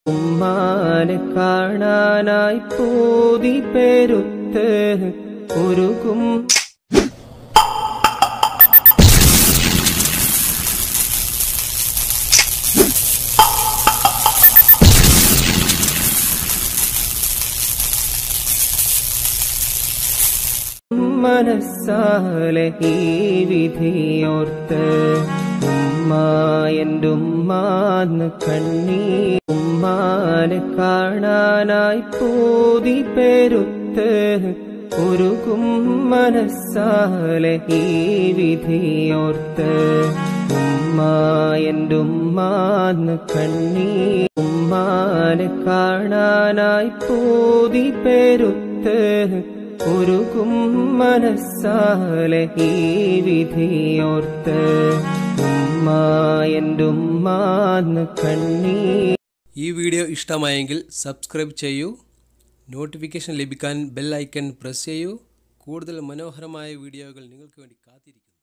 ഉമ്മാനെ കാണാനായി പൂതി പെരുത്ത് ഉരുകും മനസ്സാലെ ഈ വിധിയോർത്ത് ഉമ്മ എൻ്റെ ഉമ്മാന്ന് കണ്ണീ ഉമ്മാനെ കാണാനായി പൂതി പെരുത്ത് ഉരുകും മനസ്സാലെ ഈ വിധിയോർത്ത് ഉമ്മ എൻ്റെ ഉമ്മാന്ന് കണ്ണീ ഉമ്മാനെ കാണാനായി പൂതി പെരുത്ത് ഉരുകും മനസ്സാലെ ഈ വിധിയോർത്ത് ഉമ്മ എൻ്റെ ഉമ്മാന്ന് കണ്ണീ ഈ വീഡിയോ ഇഷ്ടമായെങ്കിൽ സബ്സ്ക്രൈബ് ചെയ്യൂ നോട്ടിഫിക്കേഷൻ ലഭിക്കാൻ ബെൽ ഐക്കൺ പ്രസ് ചെയ്യൂ കൂടുതൽ മനോഹരമായ വീഡിയോകൾ നിങ്ങൾക്ക് വേണ്ടി കാത്തിരിക്കുന്നു